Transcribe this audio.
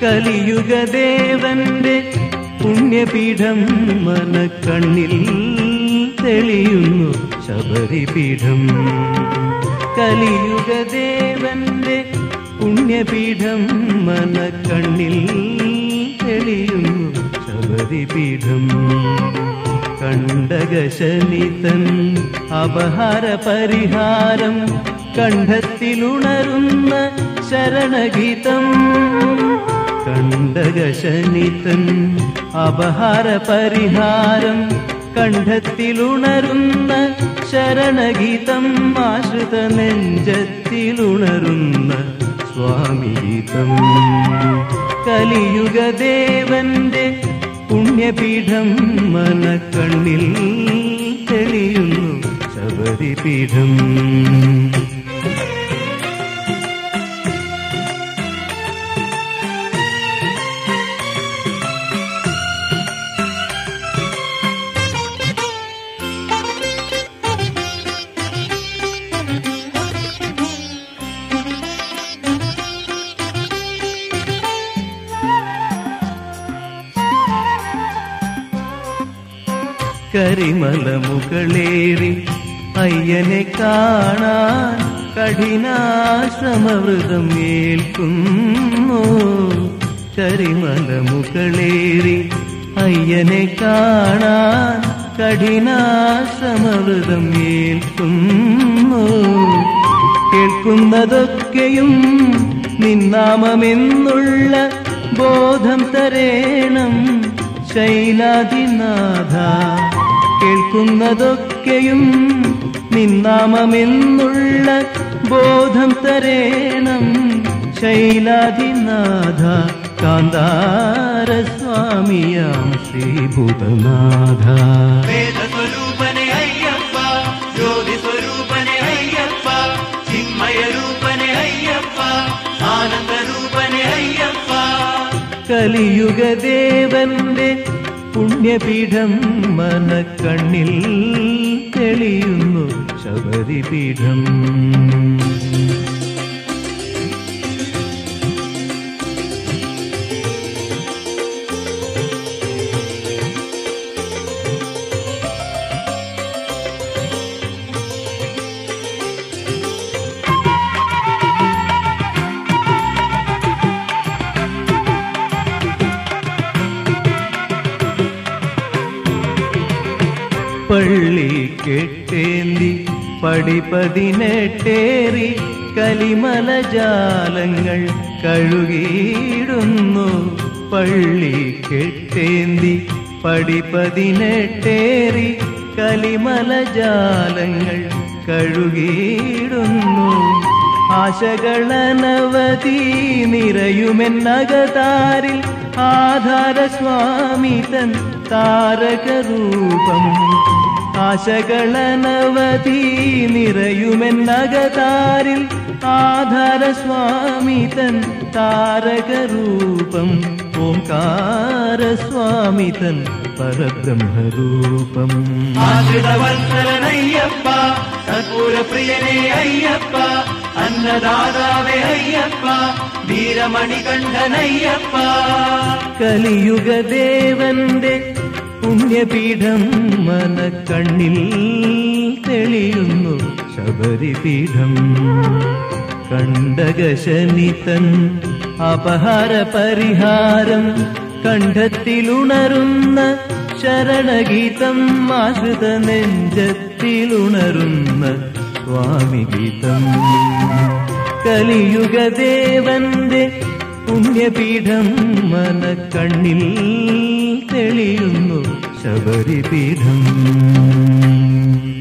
കലിയുഗദേവന്റെ പുണ്യപീഠം മനക്കണ്ണിൽ തെളിയുന്നു ശബരിപീഠം കലിയുഗദേവന്റെ പുണ്യപീഠം മനക്കണ്ണിൽ തെളിയുന്നു ശബരിപീഠം കണ്ടകശനിതൻ അപഹാര പരിഹാരം കണ്ഠത്തിലുണരുന്ന ശരണഗീതം കണ്ടകശനിതൻ അപഹാര പരിഹാരം കണ്ഠത്തിലുണരുന്ന ശരണഗീതം ആശ്രിത നെഞ്ചത്തിലുണരുന്ന സ്വാമിഗീതം കലിയുഗദേവന്റെ പുണ്യപീഠം മനക്കണ്ണിൽ തെളിയുന്നു ശബരിപീഠം കരിമല മുകളേറി അയ്യനെ കാണാൻ കഠിനാശ്രമവൃതം ഏൽക്കുന്നു കരിമല മുകളേറി അയ്യനെ കാണാൻ കഠിനാശ്രമവൃതം ഏൽക്കുന്നു കേൾക്കുന്നതൊക്കെയും നിന്നാമമെന്നുള്ള ബോധം തരേണം ശൈലാദിനാഥ കേൾക്കുന്നതൊക്കെയും നിന്നാമമെന്നുള്ള ബോധം തരേണം ശൈലാദിനാഥ കാന്താരസ്വാമിയാം ശ്രീഭൂതനാഥ വേദസ്വരൂപനെ അയ്യപ്പ ജ്യോതി സ്വരൂപനെ അയ്യപ്പ ചിന്മയ രൂപനെ അയ്യപ്പ ആനന്ദരൂപനെ അയ്യപ്പ കലിയുഗദേവന്റെ പുണ്യപീഠം മനക്കണ്ണിൽ തെളിയുന്നു ശബരിപീഠം പള്ളി കെട്ടേന്തി പടിപതിനെട്ടേറി കലിമലജാലങ്ങൾ കഴുകിയിടുന്നു പള്ളി കെട്ടേന്തി പടിപതിനെട്ടേറി കലിമലജാലങ്ങൾ കഴുകിയിടുന്നു ആശകളനവധി നിറയുമെന്നകതാരിൽ ആധാരസ്വാമി തൻ താരകരൂപം ആശകളനവധി നിറയുമെന്നകതാരിൽ ആധാരസ്വാമി തൻ താരകരൂപം ഓംകാരസ്വാമി തൻ പരബ്രഹ്മരൂപം ആശ്രിതവത്സരനയ്യപ്പ കർപ്പൂരപ്രിയനെ അയ്യപ്പ അന്നദാതാവേ അയ്യപ്പ വീരമണികണ്ഠനയ്യപ്പ കലിയുഗദേവന്റെ പുണ്യപീഠം മനക്കണ്ണിൽ തെളിയുന്നു ശബരിപീഠം കണ്ടകശനിതൻ അപഹാര പരിഹാരം കണ്ഠത്തിലുണരുന്ന ശരണഗീതം ആശ്രിത നെഞ്ചത്തിലുണരുന്ന സ്വാമിഗീതം കലിയുഗദേവന്റെ പുണ്യപീഠം മനക്കണ്ണിൽ തെളിയുന്നു ശബരിപീഠം